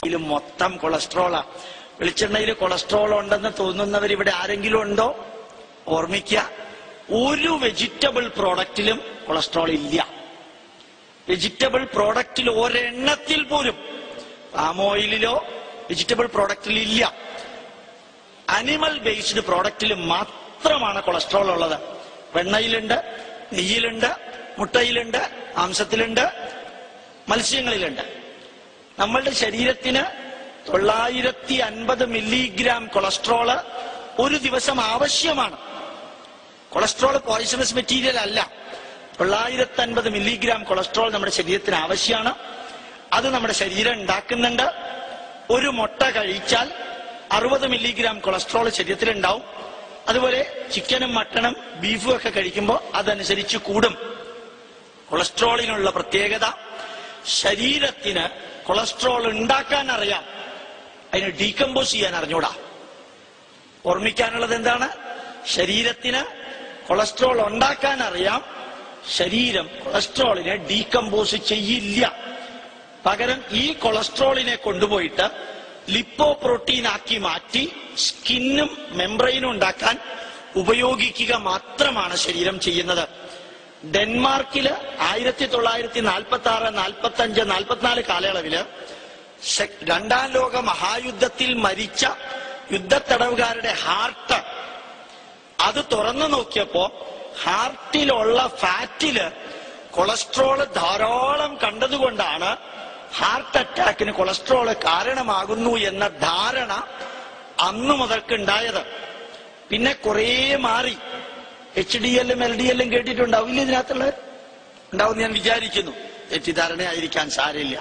ഇതിൽ മൊത്തം കൊളസ്ട്രോളാ വെളിച്ചെണ്ണയിൽ കൊളസ്ട്രോൾ ഉണ്ടെന്ന് തോന്നുന്നവർ ഇവിടെ ആരെങ്കിലും ഉണ്ടോ ഓർമ്മിക്കുക ഒരു വെജിറ്റബിൾ പ്രോഡക്റ്റിലും കൊളസ്ട്രോൾ ഇല്ല വെജിറ്റബിൾ പ്രോഡക്റ്റിൽ ഒരെണ്ണത്തിൽ പോലും പാം ഓയിലിലോ വെജിറ്റബിൾ പ്രോഡക്റ്റിൽ ഇല്ല അനിമൽ ബേസ്ഡ് പ്രോഡക്റ്റിൽ മാത്രമാണ് കൊളസ്ട്രോൾ ഉള്ളത് വെണ്ണയിലുണ്ട് നെയ്യിലുണ്ട് മുട്ടയിലുണ്ട് മാംസത്തിലുണ്ട് മത്സ്യങ്ങളിലുണ്ട് നമ്മളുടെ ശരീരത്തിന് തൊള്ളായിരത്തി അൻപത് മില്ലിഗ്രാം കൊളസ്ട്രോള് ഒരു ദിവസം ആവശ്യമാണ് കൊളസ്ട്രോൾ പോയിസണസ് മെറ്റീരിയൽ അല്ല തൊള്ളായിരത്തി അൻപത് മില്ലിഗ്രാം കൊളസ്ട്രോൾ നമ്മുടെ ശരീരത്തിന് ആവശ്യമാണ് അത് നമ്മുടെ ശരീരം ഉണ്ടാക്കുന്നുണ്ട് ഒരു മുട്ട കഴിച്ചാൽ അറുപത് മില്ലിഗ്രാം കൊളസ്ട്രോൾ ശരീരത്തിൽ ഉണ്ടാവും അതുപോലെ ചിക്കനും മട്ടണും ബീഫും ഒക്കെ കഴിക്കുമ്പോൾ അതനുസരിച്ച് കൂടും കൊളസ്ട്രോളിനുള്ള പ്രത്യേകത ശരീരത്തിന് കൊളസ്ട്രോൾ ഉണ്ടാക്കാൻ അറിയാം അതിനെ ഡീകമ്പോസ് ചെയ്യാൻ അറിഞ്ഞൂടാ ഓർമ്മിക്കാനുള്ളത് എന്താണ് ശരീരത്തിന് കൊളസ്ട്രോൾ ഉണ്ടാക്കാൻ അറിയാം ശരീരം കൊളസ്ട്രോളിനെ ഡീകമ്പോസ് ചെയ്യില്ല പകരം ഈ കൊളസ്ട്രോളിനെ കൊണ്ടുപോയിട്ട് ലിപ്പോ പ്രോട്ടീൻ ആക്കി മാറ്റി സ്കിന്നും മെംബ്രെയിനും ഉണ്ടാക്കാൻ ഉപയോഗിക്കുക മാത്രമാണ് ശരീരം ചെയ്യുന്നത് ഡെൻമാർക്കില് ആയിരത്തി തൊള്ളായിരത്തി നാൽപ്പത്തി ആറ് നാൽപ്പത്തി അഞ്ച് നാൽപ്പത്തിനാല് കാലയളവില് സെ- രണ്ടാം ലോക മഹായുദ്ധത്തിൽ മരിച്ച യുദ്ധത്തടവുകാരുടെ ഹാർട്ട് അത് തുറന്നു നോക്കിയപ്പോ ഹാർട്ടിലുള്ള ഫാറ്റില് കൊളസ്ട്രോൾ ധാരാളം കണ്ടതുകൊണ്ടാണ് ഹാർട്ട് അറ്റാക്കിന് കൊളസ്ട്രോൾ കാരണമാകുന്നു എന്ന ധാരണ അന്നു മുതൽക്ക് ഉണ്ടായത് പിന്നെ കുറേ മാറി എച്ച് ഡി എല്ലും എൽ ഡി എല്ലും കേട്ടിട്ടുണ്ടാവില്ല ഇതിനകത്തുള്ളത് ഉണ്ടാവും ഞാൻ വിചാരിക്കുന്നു തെറ്റിദ്ധാരണയായിരിക്കാൻ സാരമില്ല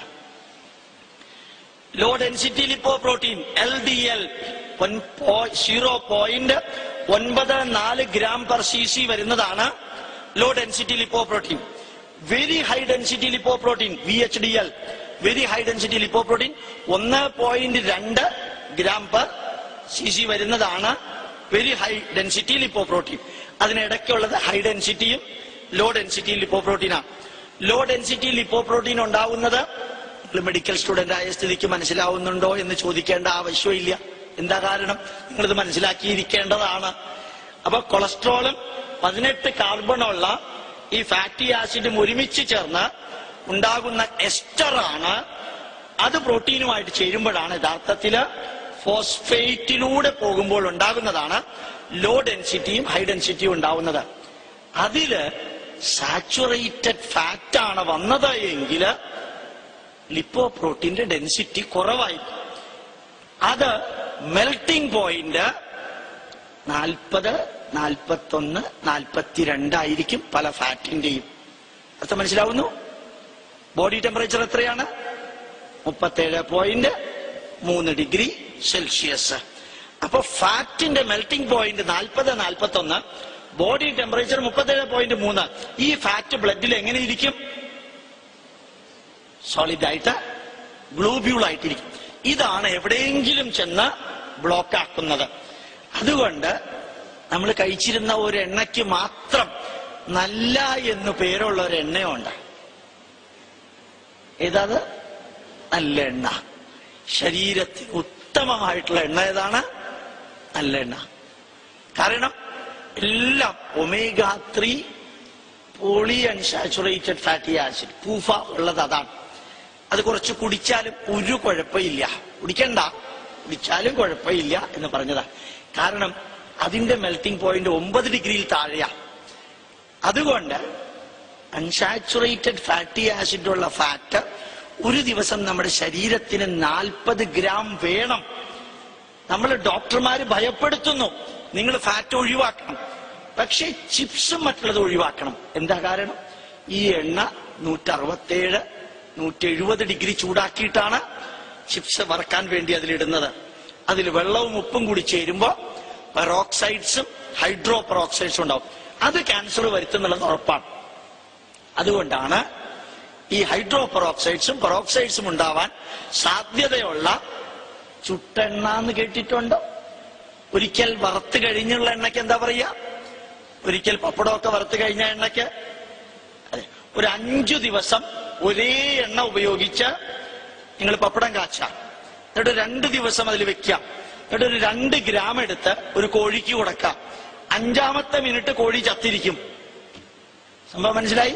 low density lipoprotein L D L zero point ഒൻപത് നാല് ഗ്രാം പെർ സി സി വരുന്നതാണ് low density lipoprotein very high density lipoprotein V H D L very high density lipoprotein ഒന്ന് point രണ്ട് gram per C C വരുന്നതാണ് very high density lipoprotein അതിനിടയ്ക്കുള്ളത് high ഡെൻസിറ്റിയും low density lipo പ്രോട്ടീനാണ് low density lipoprotein ഉണ്ടാവുന്നത് നിങ്ങൾ medical student ആയ സ്ഥിതിക്ക് മനസ്സിലാവുന്നുണ്ടോ എന്ന് ചോദിക്കേണ്ട ആവശ്യമില്ല എന്താ കാരണം നിങ്ങളിത് മനസ്സിലാക്കിയിരിക്കേണ്ടതാണ് അപ്പൊ കൊളസ്ട്രോളും പതിനെട്ട് കാർബണുള്ള ഈ ഫാറ്റി ആസിഡും ഒരുമിച്ച് ചേർന്ന് ഉണ്ടാകുന്ന എസ്റ്ററാണ് അത് പ്രോട്ടീനുമായിട്ട് ചേരുമ്പോഴാണ് യഥാർത്ഥത്തില് ഫോസ്ഫേറ്റിലൂടെ പോകുമ്പോൾ ഉണ്ടാകുന്നതാണ് ലോ ഡെൻസിറ്റിയും ഹൈ ഡെൻസിറ്റിയും ഉണ്ടാവുന്നത് അതില് സാച്ചുറേറ്റഡ് ഫാറ്റ് ആണ് വന്നത് എങ്കിൽ ലിപ്പോ പ്രോട്ടീന്റെ ഡെൻസിറ്റി കുറവായിരിക്കും അത് മെൽട്ടിംഗ് പോയിന്റ് നാൽപ്പത് നാൽപ്പത്തൊന്ന് നാൽപ്പത്തിരണ്ടായിരിക്കും പല ഫാറ്റിന്റെയും അർത്ഥം മനസ്സിലാവുന്നു ബോഡി ടെമ്പറേച്ചർ എത്രയാണ് മുപ്പത്തേഴ് പോയിന്റ് മൂന്ന് ഡിഗ്രി സെൽഷ്യസ് അപ്പൊ ഫാറ്റിന്റെ മെൽട്ടിംഗ് പോയിന്റ് നാൽപ്പത് നാൽപ്പത്തൊന്ന് ബോഡി ടെമ്പറേച്ചർ മുപ്പത്തേഴ് പോയിന്റ് മൂന്ന് ഈ ഫാറ്റ് ബ്ലഡിൽ എങ്ങനെ ഇരിക്കും സോളിഡ് ആയിട്ട് ഗ്ലൂബ്യൂൾ ആയിട്ടിരിക്കും ഇതാണ് എവിടെയെങ്കിലും ചെന്ന് ബ്ലോക്ക് ആക്കുന്നത് അതുകൊണ്ട് നമ്മൾ കഴിച്ചിരുന്ന ഒരു എണ്ണയ്ക്ക് മാത്രം നല്ല എന്ന് പേരുള്ള ഒരു എണ്ണയുണ്ട് ഏതത് നല്ല എണ്ണ ശരീരത്തിന് ഉത്തമമായിട്ടുള്ള എണ്ണ ഏതാണ് നല്ല എണ്ണ കാരണം എല്ലാം omega three polyunsaturated fatty acid PUFA ഉള്ളത് അതാണ് അത് കുറച്ച് കുടിച്ചാലും ഒരു കുഴപ്പമില്ല കുടിക്കണ്ട കുടിച്ചാലും കുഴപ്പമില്ല എന്ന് പറഞ്ഞതാ കാരണം അതിന്റെ മെൽറ്റിംഗ് പോയിന്റ് ഒമ്പത് ഡിഗ്രിയിൽ താഴെയാ അതുകൊണ്ട് അൺസാച്ചുറേറ്റഡ് ഫാറ്റി ആസിഡ് ഉള്ള ഫാറ്റ് ഒരു ദിവസം നമ്മുടെ ശരീരത്തിന് നാൽപ്പത് ഗ്രാം വേണം നമ്മൾ ഡോക്ടർമാര് ഭയപ്പെടുത്തുന്നു നിങ്ങൾ ഫാറ്റ് ഒഴിവാക്കണം പക്ഷേ ചിപ്സും മറ്റുള്ളത് ഒഴിവാക്കണം എന്താ കാരണം ഈ എണ്ണ നൂറ്ററുപത്തേഴ് നൂറ്റി എഴുപത് ഡിഗ്രി ചൂടാക്കിയിട്ടാണ് ചിപ്സ് വറക്കാൻ വേണ്ടി അതിലിടുന്നത് അതിൽ വെള്ളവും ഉപ്പും കൂടി ചേരുമ്പോ പെറോക്സൈഡ്സും ഹൈഡ്രോ പെറോക്സൈഡ്സും ഉണ്ടാവും അത് ക്യാൻസർ വരുത്തുന്നുള്ളത് ഉറപ്പാണ് അതുകൊണ്ടാണ് ഈ ഹൈഡ്രോ പെറോക്സൈഡ്സും പെറോക്സൈഡ്സും ഉണ്ടാവാൻ സാധ്യതയുള്ള ചുട്ടെണ്ണ എന്ന് കേട്ടിട്ടുണ്ടോ ഒരിക്കൽ വറുത്ത് കഴിഞ്ഞുള്ള എണ്ണയ്ക്ക് എന്താ പറയാ ഒരിക്കൽ പപ്പടമൊക്കെ വറുത്ത് കഴിഞ്ഞ എണ്ണയ്ക്ക് അതെ ഒരു അഞ്ചു ദിവസം ഒരേ എണ്ണ ഉപയോഗിച്ച് നിങ്ങൾ പപ്പടം കാച്ച എന്നിട്ട് രണ്ട് ദിവസം അതിൽ വെക്കാം എന്നിട്ട് ഒരു രണ്ട് ഗ്രാം എടുത്ത് ഒരു കോഴിക്ക് കൊടുക്കാം അഞ്ചാമത്തെ മിനിറ്റ് കോഴി ചത്തിരിക്കും സംഭവം മനസ്സിലായി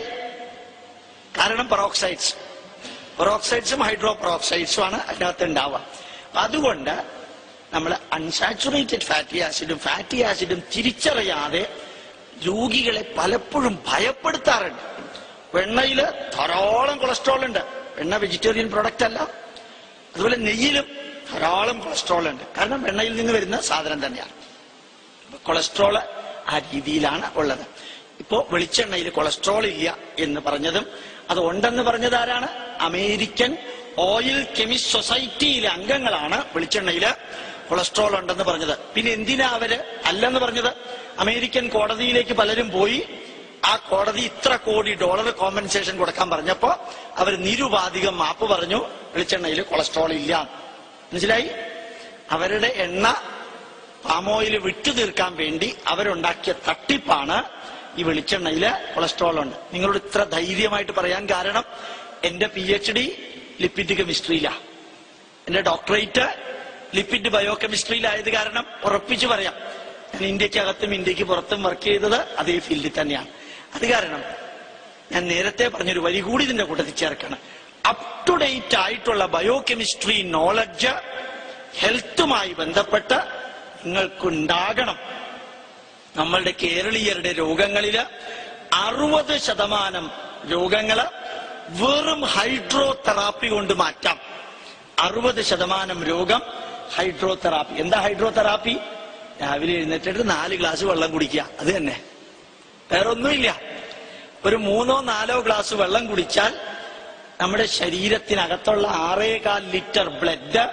കാരണം പെറോക്സൈഡ്സ് പെറോക്സൈഡ്സും ഹൈഡ്രോ പെറോക്സൈഡ്സും ആണ് അതിനകത്ത് ഉണ്ടാവുക അപ്പൊ അതുകൊണ്ട് നമ്മൾ അൺസാച്ചുറേറ്റഡ് ഫാറ്റി ആസിഡും ഫാറ്റി ആസിഡും തിരിച്ചറിയാതെ രോഗികളെ പലപ്പോഴും ഭയപ്പെടുത്താറുണ്ട് വെണ്ണയില് ധാരാളം കൊളസ്ട്രോൾ ഉണ്ട് വെണ്ണ വെജിറ്റേറിയൻ പ്രൊഡക്റ്റ് അല്ല അതുപോലെ നെയ്യിലും ധാരാളം കൊളസ്ട്രോൾ ഉണ്ട് കാരണം വെണ്ണയിൽ നിന്ന് വരുന്ന സാധനം തന്നെയാണ് അപ്പൊ കൊളസ്ട്രോൾ ആ രീതിയിലാണ് ഉള്ളത് ഇപ്പോ വെളിച്ചെണ്ണയിൽ കൊളസ്ട്രോൾ ഇല്ല എന്ന് പറഞ്ഞതും അത് ഉണ്ടെന്ന് പറഞ്ഞത് ആരാണ് അമേരിക്കൻ ഓയിൽ കെമിസ്റ്റ് സൊസൈറ്റിയിലെ അംഗങ്ങളാണ് വെളിച്ചെണ്ണയില് കൊളസ്ട്രോൾ ഉണ്ടെന്ന് പറഞ്ഞത് പിന്നെ എന്തിനാ അവര് അല്ലെന്ന് പറഞ്ഞത് അമേരിക്കൻ കോടതിയിലേക്ക് പലരും പോയി ആ കോടതി ഇത്ര കോടി ഡോളർ കോമ്പൻസേഷൻ കൊടുക്കാൻ പറഞ്ഞപ്പോ അവർ നിരുപാധികം മാപ്പ് പറഞ്ഞു വെളിച്ചെണ്ണയിൽ കൊളസ്ട്രോൾ ഇല്ല മനസ്സിലായി അവരുടെ എണ്ണ പാം ഓയിൽ വിട്ടു തീർക്കാൻ വേണ്ടി അവരുണ്ടാക്കിയ തട്ടിപ്പാണ് ഈ വെളിച്ചെണ്ണയില് കൊളസ്ട്രോൾ ഉണ്ട് നിങ്ങളോട് ഇത്ര ധൈര്യമായിട്ട് പറയാൻ കാരണം എന്റെ പി എച്ച് ഡി ലിപ്പിഡ് കെമിസ്ട്രിയിലാ എന്റെ ഡോക്ടറേറ്റ് ലിപ്പിഡ് ബയോ കെമിസ്ട്രിയിലായത് കാരണം ഉറപ്പിച്ചു പറയാം ഞാൻ ഇന്ത്യക്കകത്തും ഇന്ത്യക്ക് പുറത്തും വർക്ക് ചെയ്തത് അതേ ഫീൽഡിൽ തന്നെയാണ് അത് കാരണം ഞാൻ നേരത്തെ പറഞ്ഞൊരു വരി കൂടി ഇതിന്റെ കൂട്ടത്തിൽ ചേർക്കണം അപ് ടു ഡേറ്റ് ആയിട്ടുള്ള ബയോ കെമിസ്ട്രി നോളജ് ഹെൽത്തുമായി ബന്ധപ്പെട്ട് നിങ്ങൾക്കുണ്ടാകണം നമ്മളുടെ കേരളീയരുടെ രോഗങ്ങളില് അറുപത് ശതമാനം രോഗങ്ങള് വെറും ഹൈഡ്രോ തെറാപ്പി കൊണ്ട് മാറ്റാം അറുപത് ശതമാനം രോഗം ഹൈഡ്രോ തെറാപ്പി എന്താ ഹൈഡ്രോ തെറാപ്പി രാവിലെ എഴുന്നേറ്റിട്ട് നാല് ഗ്ലാസ് വെള്ളം കുടിക്കുക അത് തന്നെ വേറെ ഒന്നുമില്ല ഒരു മൂന്നോ നാലോ ഗ്ലാസ് വെള്ളം കുടിച്ചാൽ നമ്മുടെ ശരീരത്തിനകത്തുള്ള ആറേകാൽ ലിറ്റർ ബ്ലഡ്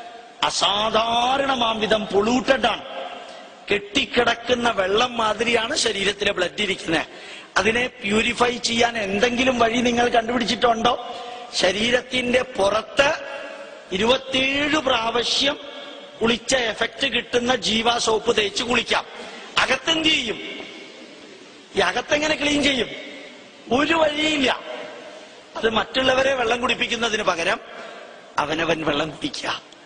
അസാധാരണമാം വിധം പൊളൂട്ടഡ് ആണ് കെട്ടിക്കിടക്കുന്ന വെള്ളം മാതിരിയാണ് ശരീരത്തിലെ ബ്ലഡ് ഇരിക്കുന്നത് അതിനെ പ്യൂരിഫൈ ചെയ്യാൻ എന്തെങ്കിലും വഴി നിങ്ങൾ കണ്ടുപിടിച്ചിട്ടുണ്ടോ ശരീരത്തിന്റെ പുറത്ത് ഇരുപത്തിയേഴ് പ്രാവശ്യം കുളിച്ച എഫക്റ്റ് കിട്ടുന്ന ജീവ സോപ്പ് തേച്ച് കുളിക്കാം അകത്തെന്ത് ചെയ്യും ഈ അകത്തെങ്ങനെ ക്ലീൻ ചെയ്യും ഒരു വഴിയില്ല അത് മറ്റുള്ളവരെ വെള്ളം കുടിപ്പിക്കുന്നതിന് പകരം അവനവൻ വെള്ളം കുടിക്കുക